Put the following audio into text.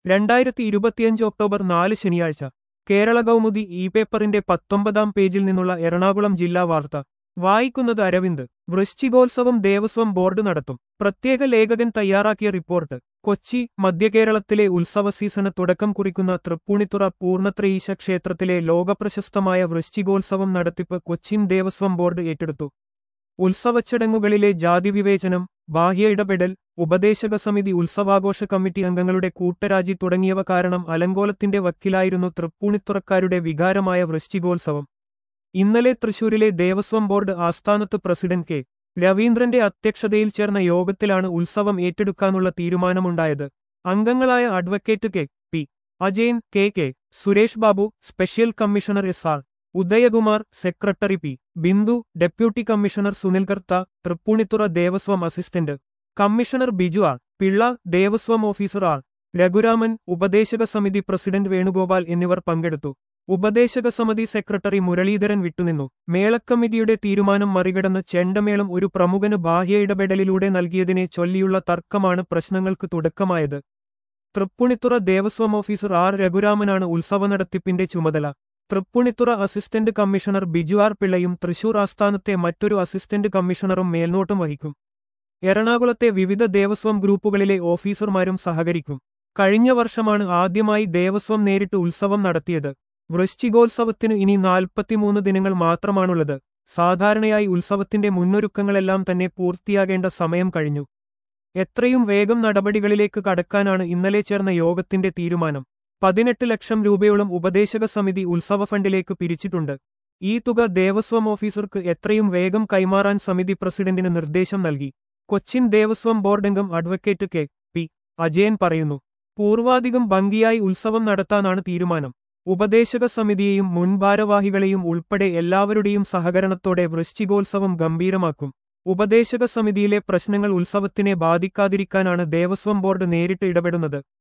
രണ്ടായിരത്തി ഇരുപത്തിയഞ്ച് ഒക്ടോബർ നാല് ശനിയാഴ്ച കേരള കൗമുദി ഇ പേപ്പറിന്റെ പത്തൊമ്പതാം പേജിൽ നിന്നുള്ള എറണാകുളം ജില്ലാ വാർത്ത വായിക്കുന്നത് അരവിന്ദ് വൃശ്ചികോത്സവം ദേവസ്വം ബോർഡ് നടത്തും പ്രത്യേക ലേഖകൻ തയ്യാറാക്കിയ റിപ്പോർട്ട് കൊച്ചി മധ്യകേരളത്തിലെ ഉത്സവ സീസണ് തുടക്കം കുറിക്കുന്ന തൃപ്പൂണിത്തുറ പൂർണ്ണത്രയീശ ക്ഷേത്രത്തിലെ ലോകപ്രശസ്തമായ വൃശ്ചികോത്സവം നടത്തിപ്പ് കൊച്ചിൻ ദേവസ്വം ബോർഡ് ഏറ്റെടുത്തു ഉത്സവച്ചടങ്ങുകളിലെ ജാതിവിവേചനം ബാഹ്യ ഇടപെടൽ ഉപദേശക സമിതി ഉത്സവാഘോഷ കമ്മിറ്റി അംഗങ്ങളുടെ കൂട്ടരാജി തുടങ്ങിയവ കാരണം അലങ്കോലത്തിന്റെ വക്കിലായിരുന്നു തൃപ്പൂണിത്തുറക്കാരുടെ വികാരമായ വൃശ്ചികോത്സവം ഇന്നലെ തൃശൂരിലെ ദേവസ്വം ബോർഡ് ആസ്ഥാനത്ത് പ്രസിഡന്റ് കെ രവീന്ദ്രന്റെ അധ്യക്ഷതയിൽ ചേർന്ന യോഗത്തിലാണ് ഉത്സവം ഏറ്റെടുക്കാനുള്ള തീരുമാനമുണ്ടായത് അംഗങ്ങളായ advocate K P Ajayan K K Suresh Babu special commissioner S R Udayakumar secretary P Bindu deputy commissioner Sunil Kartha Thrippunithura Devaswom assistant commissioner Biju R Pillai Devaswom officer R Raghuraman ഉപദേശക സമിതി പ്രസിഡന്റ് വേണുഗോപാൽ എന്നിവർ പങ്കെടുത്തു ഉപദേശക സമിതി സെക്രട്ടറി മുരളീധരൻ വിട്ടുനിന്നു മേളക്കമ്മിറ്റിയുടെ തീരുമാനം മറികടന്ന് ചെണ്ടമേളം ഒരു പ്രമുഖന് ബാഹ്യ ഇടപെടലിലൂടെ നൽകിയതിനെ ചൊല്ലിയുള്ള തർക്കമാണ് പ്രശ്നങ്ങൾക്ക് തുടക്കമായത് തൃപ്പുണിത്തുറ ദേവസ്വം ഓഫീസർ ആർ രഘുരാമനാണ് ഉത്സവ നടത്തിപ്പിന്റെ ചുമതല Thrippunithura assistant commissioner Biju R പിള്ളയും തൃശൂർ ആസ്ഥാനത്തെ മറ്റൊരു അസിസ്റ്റന്റ് കമ്മീഷണറും മേൽനോട്ടം വഹിക്കും എറണാകുളത്തെ വിവിധ ദേവസ്വം ഗ്രൂപ്പുകളിലെ ഓഫീസർമാരും സഹകരിക്കും കഴിഞ്ഞ വർഷമാണ് ആദ്യമായി ദേവസ്വം നേരിട്ട് ഉത്സവം നടത്തിയത് വൃശ്ചികോത്സവത്തിന് ഇനി നാൽപ്പത്തിമൂന്ന് ദിനങ്ങൾ മാത്രമാണുള്ളത് സാധാരണയായി ഉത്സവത്തിന്റെ മുന്നൊരുക്കങ്ങളെല്ലാം തന്നെ പൂർത്തിയാകേണ്ട സമയം കഴിഞ്ഞു എത്രയും വേഗം നടപടികളിലേക്ക് കടക്കാനാണ് ഇന്നലെ ചേർന്ന യോഗത്തിന്റെ തീരുമാനം പതിനെട്ട് ലക്ഷം രൂപയോളം ഉപദേശക സമിതി ഉത്സവ ഫണ്ടിലേക്ക് പിരിച്ചിട്ടുണ്ട് ഈ തുക ദേവസ്വം ഓഫീസർക്ക് എത്രയും വേഗം കൈമാറാൻ സമിതി പ്രസിഡന്റിന് നിർദ്ദേശം നൽകി കൊച്ചിൻ ദേവസ്വം ബോർഡംഗം അഡ്വക്കേറ്റ് കെ പി അജയൻ പറയുന്നു പൂർവാധികം ഭംഗിയായി ഉത്സവം നടത്താനാണ് തീരുമാനം ഉപദേശക സമിതിയെയും മുൻ ഭാരവാഹികളെയും ഉൾപ്പെടെ എല്ലാവരുടെയും സഹകരണത്തോടെ വൃശ്ചികോത്സവം ഗംഭീരമാക്കും ഉപദേശക സമിതിയിലെ പ്രശ്നങ്ങൾ ഉത്സവത്തിനെ ബാധിക്കാതിരിക്കാനാണ് ദേവസ്വം ബോർഡ് നേരിട്ട് ഇടപെടുന്നത്